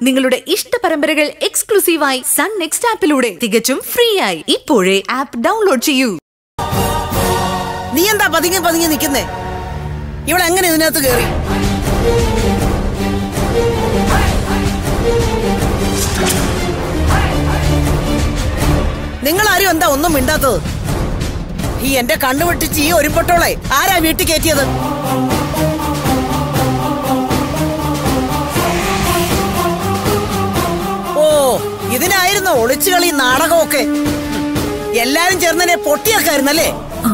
നിങ്ങളുടെ ഇഷ്ട പരമ്പരകൾ എക്സ്ക്ലൂസീവായി സൺ നെക്സ്റ്റ് ആപ്പിലൂടെ തികച്ചും ഫ്രീ ആയി ഇപ്പോഴേ ആപ്പ് ഡൗൺലോഡ് ചെയ്യൂ നീ എന്താ പതുങ്ങി പതുങ്ങി നിൽക്കുന്നേ ഇവിടെ എങ്ങനെ ഇതിനകത്ത് കയറി നിങ്ങൾ ആരും എന്താ ഒന്നും മിണ്ടാത്തത് ഈ എന്റെ കണ്ണു വെട്ടിച്ച് ഈ ഒരുപെട്ടോളെ ആരാ വീട്ടിൽ കയറ്റിയത് ഓ ഇതിനായിരുന്നു ഒളിച്ചുകളി നാടകമൊക്കെ എല്ലാരും ചേർന്നതിനെ പൊട്ടിയാക്കായിരുന്നല്ലേ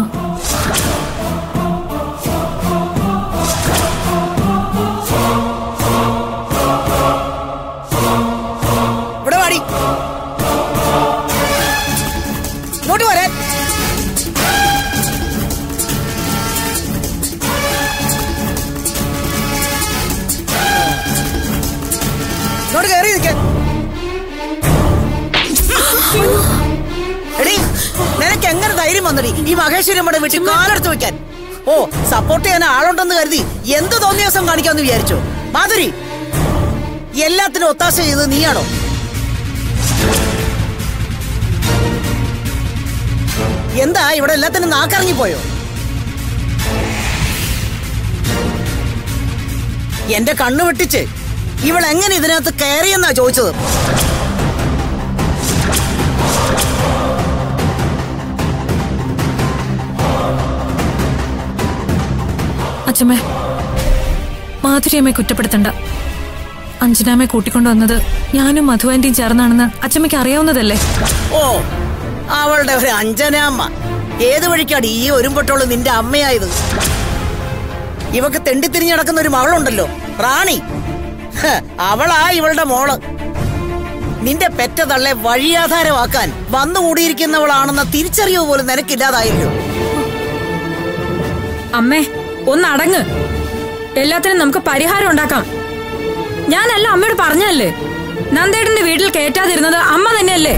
ഇവിടെ വാടി ഇങ്ങോട്ട് വരാൻ ഇങ്ങോട്ട് കയറി നിൽക്കാൻ എടി നിനക്ക് എങ്ങനെ ധൈര്യം വന്നടി ഈ മഹേശ്വരമ്മയുടെ വീട്ടിൽ കാലെടുത്ത് വെക്കാൻ ഓ സപ്പോർട്ട് ചെയ്യാൻ ആളുണ്ടെന്ന് കരുതി എന്ത് തോന്നിയ ദിവസം കാണിക്കാമെന്ന് വിചാരിച്ചോ മാധുരി എല്ലാത്തിനും ഒത്താശ ചെയ്തത് നീയാണോ എന്താ ഇവിടെ എല്ലാത്തിനും നാക്കിറങ്ങി പോയോ എന്റെ കണ്ണു വെട്ടിച്ച് ഇവൾ എങ്ങനെ ഇതിനകത്ത് കയറിയെന്നാ ചോദിച്ചത് അച്ഛമ്മേ മാധുരിയമ്മയെ കുറ്റപ്പെടുത്തണ്ട അഞ്ജനാമ്മയെ കൂട്ടിക്കൊണ്ടുവന്നത് ഞാനും മധുവാന്റിയും ചേർന്നാണെന്ന് അച്ഛമ്മയ്ക്ക് അറിയാവുന്നതല്ലേ ഓ അവളുടെ ഒരു അഞ്ജനാമ്മ ഏത് വഴിക്കാടി ഈ ഒരുമ്പൊട്ടോള് നിന്റെ അമ്മയായത് ഇവക്ക് തെണ്ടിത്തിരിഞ്ഞ് നടക്കുന്ന ഒരു മകളുണ്ടല്ലോ റാണി ഹ, അവളാ ഇവളുടെ മോള് നിന്റെ പെറ്റ തള്ളെ വഴിയാധാരമാക്കാൻ വന്നുകൂടിയിരിക്കുന്നവളാണെന്ന തിരിച്ചറിവ് പോലും നിനക്കില്ലാതായല്ലോ അമ്മേ ഒന്ന് അടങ്ങ് എല്ലാത്തിനും നമുക്ക് പരിഹാരം ഉണ്ടാക്കാം ഞാനല്ല അമ്മയോട് പറഞ്ഞല്ലേ നന്ദേട്ടന്റെ വീട്ടിൽ കയറ്റാതിരുന്നത് അമ്മ തന്നെയല്ലേ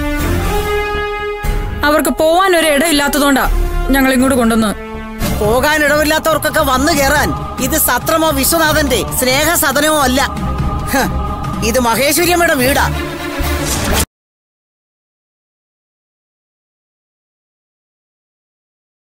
അവർക്ക് പോവാൻ ഒരു ഇടം ഇല്ലാത്തതുകൊണ്ടാ ഞങ്ങൾ ഇങ്ങോട്ട് കൊണ്ടുവന്ന് പോകാൻ ഇടവില്ലാത്തവർക്കൊക്കെ വന്നു കയറാൻ ഇത് സത്രമോ വിശ്വനാഥന്റെ സ്നേഹസദനമോ അല്ല ഹ, ഇത് മഹേശ്വരിയമ്മയുടെ വീടാ